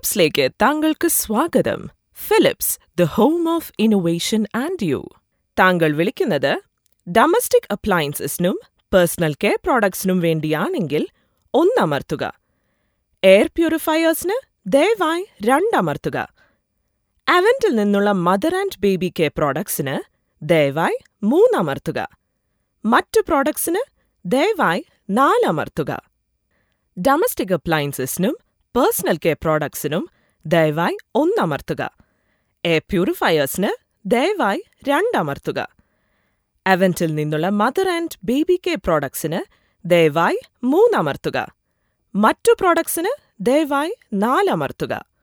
ഫിലിപ്സിലേക്ക് താങ്കൾക്ക് സ്വാഗതം Philips the home of innovation and you താങ്കൾ വിളിക്കുന്നത് ഡൊമസ്റ്റിക് അപ്ലയൻസസിനും പേഴ്സണൽ കെയർ പ്രോഡക്ട്സിനും വേണ്ടിയാണെങ്കിൽ ഒന്നമർത്തുക എയർ പ്യൂരിഫയേഴ്സിന് ദയവായി രണ്ടമർത്തുക അവന്റിൽ നിന്നുള്ള മദർ ആൻഡ് ബേബി കെയർ പ്രോഡക്ട്സിന് ദയവായി മൂന്നമർത്തുക മറ്റ് പ്രോഡക്ട്സിന് ദയവായി നാലമർത്തുക ഡൊമസ്റ്റിക് അപ്ലയൻസസിനും പേഴ്സണൽ കെയർ പ്രോഡക്ട്സിനും ദയവായി ഒന്നമർത്തുക എയർ പ്യൂരിഫയേഴ്സിന് ദയവായി രണ്ടമർത്തുക അവന്റിൽ നിന്നുള്ള മദർ ആൻഡ് ബേബി കെയർ പ്രോഡക്ട്സിന് ദയവായി മൂന്നമർത്തുക മറ്റു പ്രോഡക്ട്സിന് ദയവായി നാലമർത്തുക